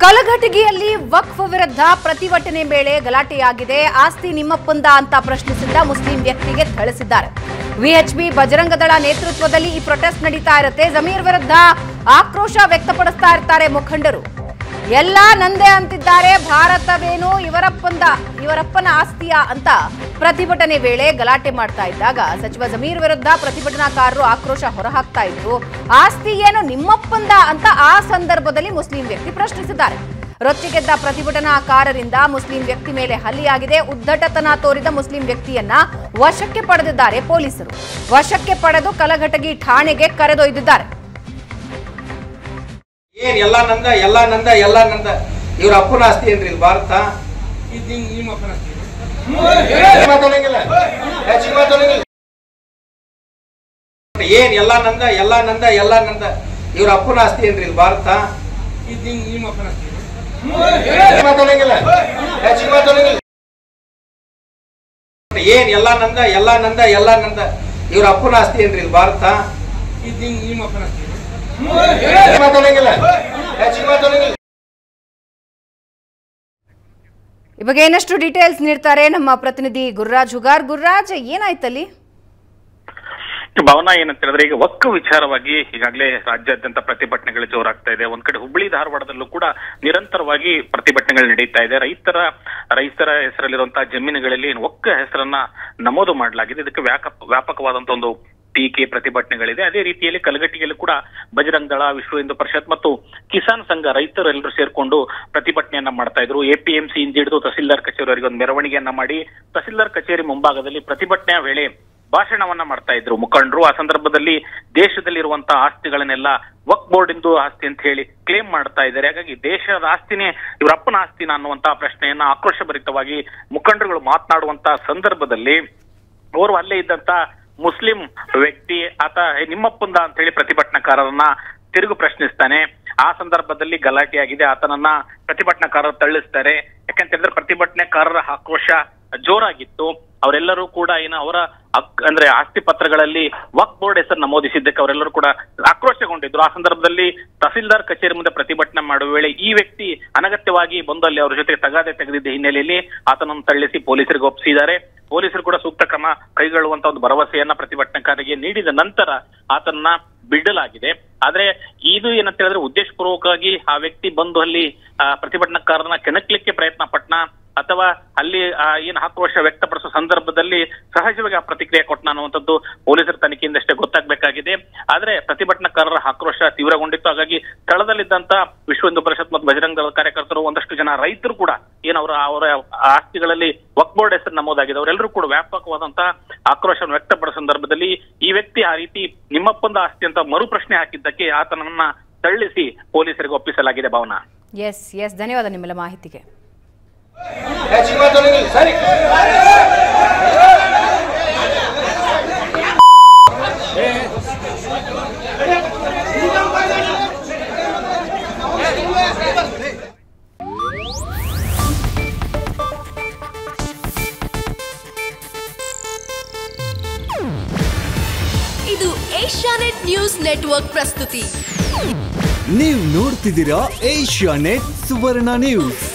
ಕಲಘಟಗಿಯಲ್ಲಿ ವಕ್ಫ್ ವಿರುದ್ಧ ಪ್ರತಿಭಟನೆ ವೇಳೆ ಗಲಾಟೆಯಾಗಿದೆ ಆಸ್ತಿ ನಿಮ್ಮಪ್ಪಂದ ಅಂತ ಪ್ರಶ್ನಿಸಿದ್ದ ಮುಸ್ಲಿಂ ವ್ಯಕ್ತಿಗೆ ಥಳಿಸಿದ್ದಾರೆ ವಿಎಚ್ಪಿ ಬಜರಂಗದಳ ನೇತೃತ್ವದಲ್ಲಿ ಈ ಪ್ರೊಟೆಸ್ಟ್ ನಡೀತಾ ಇರುತ್ತೆ ಜಮೀರ್ ವಿರುದ್ಧ ಆಕ್ರೋಶ ವ್ಯಕ್ತಪಡಿಸ್ತಾ ಇರ್ತಾರೆ ಮುಖಂಡರು ಎಲ್ಲ ನಂದೆ ಅಂತಿದ್ದಾರೆ ಭಾರತವೇನು ಇವರಪ್ಪಂದ ಇವರಪ್ಪನ ಆಸ್ತಿಯ ಅಂತ ಪ್ರತಿಭಟನೆ ವೇಳೆ ಗಲಾಟೆ ಮಾಡ್ತಾ ಇದ್ದಾಗ ಸಚಿವ ಜಮೀರ್ ವಿರುದ್ಧ ಪ್ರತಿಭಟನಾಕಾರರು ಆಕ್ರೋಶ ಹೊರಹಾಕ್ತಾ ಇದ್ರು ಆಸ್ತಿ ಏನು ನಿಮ್ಮಪ್ಪಂದ ಅಂತ ಆ ಸಂದರ್ಭದಲ್ಲಿ ಮುಸ್ಲಿಂ ವ್ಯಕ್ತಿ ಪ್ರಶ್ನಿಸಿದ್ದಾರೆ ರೊಚ್ಚಿಗೆದ್ದ ಪ್ರತಿಭಟನಾಕಾರರಿಂದ ಮುಸ್ಲಿಂ ವ್ಯಕ್ತಿ ಮೇಲೆ ಹಲ್ಲೆಯಾಗಿದೆ ಉದ್ದಟತನ ತೋರಿದ ಮುಸ್ಲಿಂ ವ್ಯಕ್ತಿಯನ್ನ ವಶಕ್ಕೆ ಪಡೆದಿದ್ದಾರೆ ಪೊಲೀಸರು ವಶಕ್ಕೆ ಪಡೆದು ಕಲಘಟಗಿ ಠಾಣೆಗೆ ಕರೆದೊಯ್ದಿದ್ದಾರೆ ಏನ್ ಎಲ್ಲಾ ನಂದ ಎಲ್ಲಾ ನಂದ ಎಲ್ಲಾ ನಂದ ಇವ್ರ ಅಪ್ಪನ ಆಸ್ತಿ ಏನ್ರಿ ಇಲ್ಲಿ ಭಾರತ ಮಾತಾಡಂಗಿಲ್ಲ ಹೆಚ್ಚಿಗೆ ಮಾತಾಡಂಗಿಲ್ಲ ಏನ್ ಎಲ್ಲಾ ನಂದ ಎಲ್ಲಾ ನಂದ ಎಲ್ಲಾ ನಂದ ಇವ್ರ ಅಪ್ಪನ ಆಸ್ತಿ ಏನ್ರಿ ಇಲ್ಲಿ ಭಾರತ ಮಾತಾಡಂಗಿಲ್ಲ ಹೆಚ್ಚಿಗೆ ಮಾತಾಡಂಗಿಲ್ಲ ಏನ್ ಎಲ್ಲಾ ನಂದ ಎಲ್ಲಾ ನಂದ ಎಲ್ಲಾ ನಂದ ಇವ್ರ ಅಪ್ಪನ ಆಸ್ತಿ ಏನ್ರಿ ಇಲ್ಲಿ ಭಾರತ ಮಾತಾಡಂಗಿಲ್ಲ ಹೆಚ್ಚಿಗೆ ಮಾತಾಡಂಗಿಲ್ಲ ಈ ಬಗ್ಗೆ ಏನಷ್ಟು ಡೀಟೇಲ್ಸ್ ನೀಡ್ತಾರೆ ನಮ್ಮ ಪ್ರತಿನಿಧಿ ಗುರುರಾಜ್ ಹುಗಾರ್ ಗುರುರಾಜ್ ಏನಾಯ್ತಲ್ಲಿ ಭವನ ಏನಂತ ಹೇಳಿದ್ರೆ ಈಗ ಒಕ್ಕ ವಿಚಾರವಾಗಿ ಈಗಾಗಲೇ ರಾಜ್ಯಾದ್ಯಂತ ಪ್ರತಿಭಟನೆಗಳು ಜೋರಾಗ್ತಾ ಇದೆ ಒಂದ್ ಕಡೆ ಹುಬ್ಬಳ್ಳಿ ಧಾರವಾಡದಲ್ಲೂ ಕೂಡ ನಿರಂತರವಾಗಿ ಪ್ರತಿಭಟನೆಗಳು ನಡೀತಾ ಇದೆ ರೈತರ ರೈತರ ಹೆಸರಲ್ಲಿರುವಂತಹ ಜಮೀನುಗಳಲ್ಲಿ ಏನು ಒಕ್ಕ ಹೆಸರನ್ನ ನಮೂದು ಮಾಡಲಾಗಿದೆ ಇದಕ್ಕೆ ವ್ಯಾಪ ವ್ಯಾಪಕವಾದಂತ ಒಂದು ಟೀಕೆ ಪ್ರತಿಭಟನೆಗಳಿದೆ ಅದೇ ರೀತಿಯಲ್ಲಿ ಕಲಗಟ್ಟಿಗೆಲ್ಲೂ ಕೂಡ ಬಜರಂಗ ದಳ ವಿಶ್ವ ಹಿಂದೂ ಪರಿಷತ್ ಮತ್ತು ಕಿಸಾನ್ ಸಂಘ ರೈತರೆಲ್ಲರೂ ಸೇರ್ಕೊಂಡು ಪ್ರತಿಭಟನೆಯನ್ನ ಮಾಡ್ತಾ ಇದ್ರು ಎಪಿಎಂಸಿ ಇಂದ ಹಿಡಿದು ತಹಸೀಲ್ದಾರ್ ಕಚೇರಿವರೆಗೆ ಒಂದು ಮೆರವಣಿಗೆಯನ್ನ ಮಾಡಿ ತಹಸೀಲ್ದಾರ್ ಕಚೇರಿ ಮುಂಭಾಗದಲ್ಲಿ ಪ್ರತಿಭಟನೆಯ ವೇಳೆ ಭಾಷಣವನ್ನ ಮಾಡ್ತಾ ಇದ್ರು ಮುಖಂಡರು ಆ ಸಂದರ್ಭದಲ್ಲಿ ದೇಶದಲ್ಲಿರುವಂತಹ ಆಸ್ತಿಗಳನ್ನೆಲ್ಲ ವಕ್ ಬೋರ್ಡ್ ಇಂದು ಆಸ್ತಿ ಅಂತ ಹೇಳಿ ಕ್ಲೇಮ್ ಮಾಡ್ತಾ ಇದ್ದಾರೆ ಹಾಗಾಗಿ ದೇಶದ ಆಸ್ತಿನೇ ಇವರಪ್ಪನ ಆಸ್ತಿನ ಅನ್ನುವಂತಹ ಪ್ರಶ್ನೆಯನ್ನ ಆಕ್ರೋಶಭರಿತವಾಗಿ ಮುಖಂಡರುಗಳು ಮಾತನಾಡುವಂತಹ ಸಂದರ್ಭದಲ್ಲಿ ಓರ್ವ ಅಲ್ಲೇ ಇದ್ದಂತ ಮುಸ್ಲಿಂ ವ್ಯಕ್ತಿ ಆತ "ಹೇ, ನಿಮ್ಮಪ್ಪಂದ ಅಂತ ಹೇಳಿ ಪ್ರತಿಭಟನಾಕಾರರನ್ನ ತಿರುಗು ಪ್ರಶ್ನಿಸ್ತಾನೆ ಆ ಸಂದರ್ಭದಲ್ಲಿ ಗಲಾಟೆಯಾಗಿದೆ ಆತನನ್ನ ಪ್ರತಿಭಟನಾಕಾರರು ತಳ್ಳಿಸ್ತಾರೆ ಯಾಕಂತ ಹೇಳಿದ್ರೆ ಪ್ರತಿಭಟನೆಕಾರರ ಆಕ್ರೋಶ ಜೋರಾಗಿತ್ತು ಅವರೆಲ್ಲರೂ ಕೂಡ ಏನು ಅವರ ಹಕ್ ಅಂದ್ರೆ ಆಸ್ತಿ ಪತ್ರಗಳಲ್ಲಿ ವಕ್ ಬೋರ್ಡ್ ಹೆಸರು ನಮೂದಿಸಿದ್ದಕ್ಕೆ ಅವರೆಲ್ಲರೂ ಕೂಡ ಆಕ್ರೋಶಗೊಂಡಿದ್ರು ಆ ಸಂದರ್ಭದಲ್ಲಿ ತಹಸೀಲ್ದಾರ್ ಕಚೇರಿ ಮುಂದೆ ಪ್ರತಿಭಟನೆ ಮಾಡುವ ವೇಳೆ ಈ ವ್ಯಕ್ತಿ ಅನಗತ್ಯವಾಗಿ ಬಂದು ಅಲ್ಲಿ ಅವರ ಜೊತೆ ತಗಾದೆ ತೆಗೆದಿದ್ದ ಹಿನ್ನೆಲೆಯಲ್ಲಿ ಆತನನ್ನು ತಳ್ಳಿಸಿ ಪೊಲೀಸರಿಗೆ ಒಪ್ಪಿಸಿದ್ದಾರೆ ಪೊಲೀಸರು ಕೂಡ ಸೂಕ್ತ ಕ್ರಮ ಕೈಗೊಳ್ಳುವಂತ ಒಂದು ಭರವಸೆಯನ್ನ ಪ್ರತಿಭಟನಾಕಾರರಿಗೆ ನೀಡಿದ ನಂತರ ಆತನನ್ನ ಬಿಡಲಾಗಿದೆ ಆದ್ರೆ ಇದು ಏನಂತ ಹೇಳಿದ್ರೆ ಉದ್ದೇಶಪೂರ್ವಕವಾಗಿ ಆ ವ್ಯಕ್ತಿ ಬಂದು ಅಲ್ಲಿ ಆ, ಪ್ರತಿಭಟನಾಕಾರರನ್ನ ಕೆಣಕ್ಲಿಕ್ಕೆ ಪ್ರಯತ್ನ ಪಟ್ನ ಅಥವಾ ಅಲ್ಲಿ ಆ, ಏನು ಆಕ್ರೋಶ ವ್ಯಕ್ತಪಡಿಸುವ ಸಂದರ್ಭದಲ್ಲಿ ಸಹಜವಾಗಿ ಆ ಪ್ರತಿಕ್ರಿಯೆ ಕೊಟ್ಟನ ಅನ್ನುವಂಥದ್ದು ಪೊಲೀಸರ ತನಿಖೆಯಿಂದಷ್ಟೇ ಗೊತ್ತಾಗಬೇಕಾಗಿದೆ ಆದ್ರೆ ಪ್ರತಿಭಟನಾಕಾರರ ಆಕ್ರೋಶ ತೀವ್ರಗೊಂಡಿತ್ತು ಹಾಗಾಗಿ ಸ್ಥಳದಲ್ಲಿದ್ದಂತ ವಿಶ್ವ ಹಿಂದೂ ಪರಿಷತ್ ಮತ್ತು ಬಜರಂಗ ದಳದ ಕಾರ್ಯಕರ್ತರು ಒಂದಷ್ಟು ಜನ ರೈತರು ಕೂಡ ಏನು ಅವರ ಅವರ ಆಸ್ತಿಗಳಲ್ಲಿ ವಕ್ ಬೋರ್ಡ್ ಹೆಸರು ನಮೂದಾಗಿದೆ ಅವರೆಲ್ಲರೂ ಕೂಡ ವ್ಯಾಪಕವಾದಂತಹ ಆಕ್ರೋಶವನ್ನು ವ್ಯಕ್ತಪಡಿಸೋ ಸಂದರ್ಭದಲ್ಲಿ ಈ ವ್ಯಕ್ತಿ ಆ ರೀತಿ ನಿಮ್ಮಪ್ಪಂದ ಆಸ್ತಿ ಅಂತ ಮರು ಪ್ರಶ್ನೆ ಹಾಕಿದ್ದಕ್ಕೆ ಆತನನ್ನ ತಳ್ಳಿಸಿ ಪೊಲೀಸರಿಗೆ ಒಪ್ಪಿಸಲಾಗಿದೆ ಭಾವನಾ ಎಸ್ ಎಸ್ ಧನ್ಯವಾದ ನಿಮ್ಮೆಲ್ಲ ಮಾಹಿತಿಗೆ ಹೆಚ್ಚಿಗೆ ಮಾತಾಡಂಗಿಲ್ಲ ಸರಿ ಇದು ಏಷ್ಯಾನೆಟ್ ನ್ಯೂಸ್ ನೆಟ್ವರ್ಕ್ ಪ್ರಸ್ತುತಿ ನೀವು ನೋಡ್ತಿದ್ದೀರಾ ಏಷ್ಯಾ ನೆಟ್ ಸುವರ್ಣ ನ್ಯೂಸ್